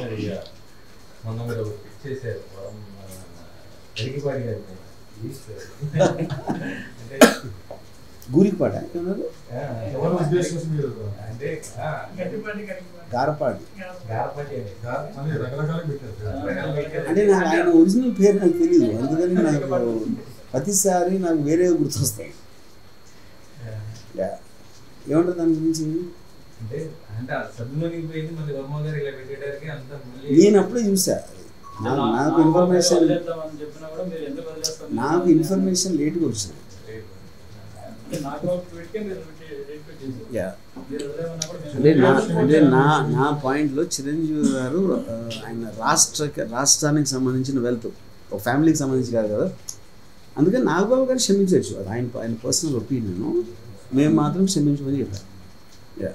మరి ఇక మొన్న మీరు ఇచ్చేసారు ఎరిగిపాడి గారికి అంటే గూరిపాట ఏమన్నారు ఆ, ఎవరి ఉద్దేశం మీరు అంటే ఆ, గారపాటి గారపతి అని. అని రకరకాలు పెట్టారు అంటే నాకు ఆయన ఒరిజినల్ పేరు నాకు తెలియదు అందుకని నాకు ప్రతిసారి నాకు వేరే గుర్తొస్తాయి ఆ, యా. ఏమంటారు దాని గురించి అంటే అంటే ఆ సద్దులోనికి పోయింది మళ్ళీ వర్మ గారు ఇలా పెట్టేయడానికి అంత మళ్ళీ నేను అప్పుడే చూసా నాకు నాకు ఇన్ఫర్మేషన్ వదిలేద్దామని చెప్పినా కూడా మీరు ఎందుకు వదిలేస్తారు? నాకు ఇన్ఫర్మేషన్ లేట్గా వచ్చింది అంటే నాకు ఒక ట్వీట్కే మీరు రిట్వీట్ రిట్వీట్ చేశారు. యా మీరు వదిలేమన్నా కూడా మేము అంటే నా అంటే నా నా పాయింట్లో చిరంజీవి గారు ఆ, ఆయన రాష్ట్ర రాష్ట్రానికి సంబంధించిన వెల్త్ ఒక ఫ్యామిలీకి సంబంధించి కాదు కదా అందుకని నాగబాబు గారు క్షమించవచ్చు అది ఆయన ఆయన పర్సనల్ ఒపీనియన్ మేము మాత్రం క్షమించమని చెప్పారు యా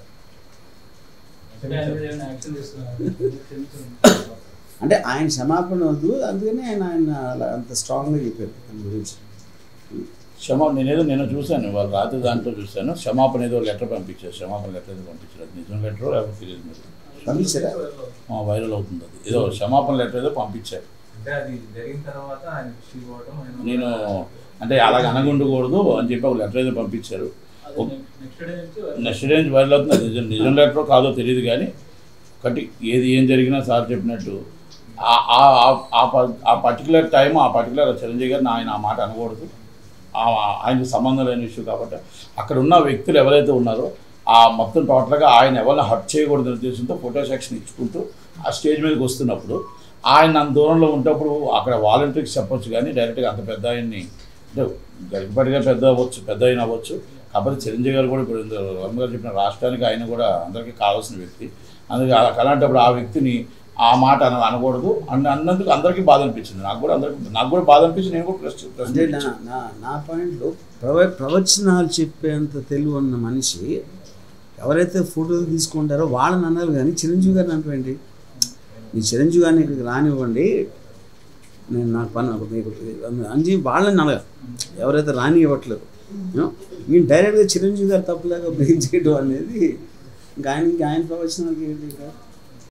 అంటే ఆయన మీద ఏమైనా యాక్షన్ తీసుకున్నారు క్షమించండి. అంటే ఆయన క్షమాపణ వద్దు అందుకని ఆయన ఆయన అలా అంత స్ట్రాంగ్గా చెప్పారు దాని గురించి క్షమా నేనేదో నేను చూశాను వాళ్ళు రాత్రి దాంట్లో చూశాను క్షమాపణ ఏదో లెటర్ పంపించారు క్షమాపణ లెటర్ ఏదో పంపించారు అది నిజం లెటర్ లేకపోతే తెలియదు మరి పంపించారా ఆ, వైరల్ అవుతుంది అది ఏదో క్షమాపణ లెటర్ ఏదో పంపించారు అంటే అది జరిగిన తర్వాత ఆయన ఖుషి పోవడం ఆయన నేను అంటే అలాగ అనగుండకూడదు అని చెప్పి ఒక లెటర్ ఏదో పంపించారు అది నెక్స్ట్ డే నుంచి నెక్స్ట్ డే నుంచి వైరల్ అవుతుంది అది నిజం నిజం లెటరో కాదో తెలియదు కానీ ఒకటి ఏది ఏం జరిగినా సార్ చెప్పినట్టు ఆ- ఆ- ఆ- ఆ ప- ఆ పర్టికులర్ టైం ఆ పర్టికులర్ చిరంజీవి గారిని ఆయన ఆ మాట అనకూడదు ఆ- ఆయనకు సంబంధం లేని ఇష్యూ కాబట్టి అక్కడ ఉన్న వ్యక్తులు ఎవరైతే ఉన్నారో ఆ మొత్తం టోటల్గా ఆయన ఎవరిని హట్ చేయకూడదు ఉద్దేశంతో ఫోటో సెక్షన్ ఇచ్చుకుంటూ ఆ స్టేజ్ మీదకి వస్తున్నప్పుడు ఆయన అంత దూరంలో ఉంటప్పుడు అక్కడ వాలంటీర్కి చెప్పొచ్చు కానీ డైరెక్ట్గా అంత పెద్ద ఆయన్ని అంటే గరికపాటిగా పెద్ద అవ్వచ్చు పెద్ద అయిన అవ్వచ్చు కాకపోతే చిరంజీవి గారు కూడా ఇప్పుడు ఇందులో వర్మ గారు చెప్పిన రాష్ట్రానికి ఆయన కూడా అందరికీ కావాల్సిన వ్యక్తి అందుకే అలా- అలాంటప్పుడు ఆ వ్యక్తిని ఆ మాట అన అనకూడదు అన్న అన్నందుకు అందరికీ బాధ అనిపించింది నాకు కూడా అందరికి నాకు కూడా బాధ అనిపించింది నేను కూడా ప్రశ్న అంటే నా ప్రశ్న నా నా పాయింట్లో ప్రవ ప్రవచనాలు చెప్పేంత తెలివి ఉన్న మనిషి ఎవరైతే ఫోటోలు తీసుకుంటారో వాళ్ళని అన్నారు కానీ చిరంజీవి గారిని అంటారండి మీ చిరంజీవి గారిని ఇక్కడికి రానివ్వండి నేను నాకు పని మీకు అని వాళ్ళని అనగా ఎవరైతే రానివ్వట్లేదు నేను డైరెక్ట్గా చిరంజీవి గారు తప్పులాగా బ్లేమ్ చేయడం అనేది ఇంకా ఆయన ఇంకా ఆయన ప్రవచనాలకి ఏంటి ఇక?